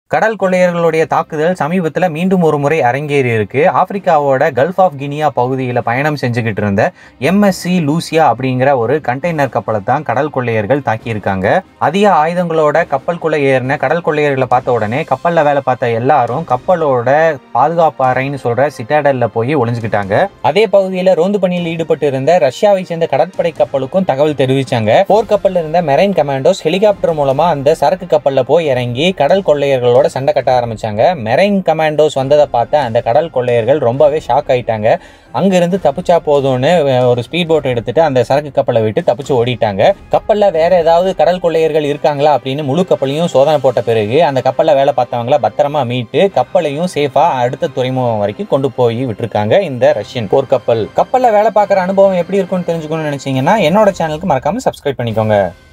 கடல் கொள்ளையர்களுடைய தாக்குதல் சமீபத்தில் மீண்டும் ஒரு முறை அரங்கேறி இருக்கு ஆப்பிரிக்காவோட கல்ஃப் ஆஃப் கினியா பகுதியில் பயணம் செஞ்சுக்கிட்டு இருந்த எம்எஸ்சி லூசியா அப்படிங்கிற ஒரு கண்டெய்னர் கப்பலை தான் கடல் கொள்ளையர்கள் தாக்கியிருக்காங்க அதிக ஆயுதங்களோட கப்பலுக்குள்ள ஏறின கடல் கொள்ளையர்களை பார்த்த உடனே கப்பலில் வேலை பார்த்த எல்லாரும் கப்பலோட பாதுகாப்பு அறைன்னு சொல்ற சிட்டாடல்ல போய் ஒளிஞ்சுக்கிட்டாங்க அதே பகுதியில் ரோந்து பணியில் ஈடுபட்டு இருந்த ரஷ்யாவை சேர்ந்த கடற்படை கப்பலுக்கும் தகவல் தெரிவிச்சாங்க போர் கப்பல்ல இருந்த மெரைன் கமாண்டோஸ் ஹெலிகாப்டர் மூலமா அந்த சரக்கு கப்பல்ல போய் இறங்கி கடல் கொள்ளையர்களோட சண்டை கட்ட ஆரம்பிச்சாங்க மெரைன் கமாண்டோஸ் வந்ததை பார்த்த அந்த கடல் கொள்ளையர்கள் ரொம்பவே ஷாக் ஆயிட்டாங்க அங்கிருந்து தப்பிச்சா போதும்னு அஹ், ஒரு ஸ்பீட் போட் எடுத்துட்டு அந்த சரக்கு கப்பலை விட்டு தப்பிச்சு ஓடிட்டாங்க கப்பல்ல வேற ஏதாவது கடல் கொள்ளையர்கள் இருக்காங்களா அப்படின்னு முழு கப்பலையும் சோதனை போட்ட பிறகு அந்த கப்பல்ல வேலை பார்த்தவங்கள பத்திரமா மீட்டு கப்பலையும் சேஃபா அடுத்த துறைமுகம் வரைக்கும் கொண்டு போய் விட்டுருக்காங்க இந்த ரஷ்யன் போர்க்கப்பல் கப்பல்ல வேலை பார்க்குற அனுபவம் எப்படி இருக்கும்னு தெரிஞ்சுக்கணும்னு நினைச்சீங்கன்னா என்னோட சேனலுக்கு மறக்காம சப்ஸ்கிரைப் பண்ணிக்கோங்க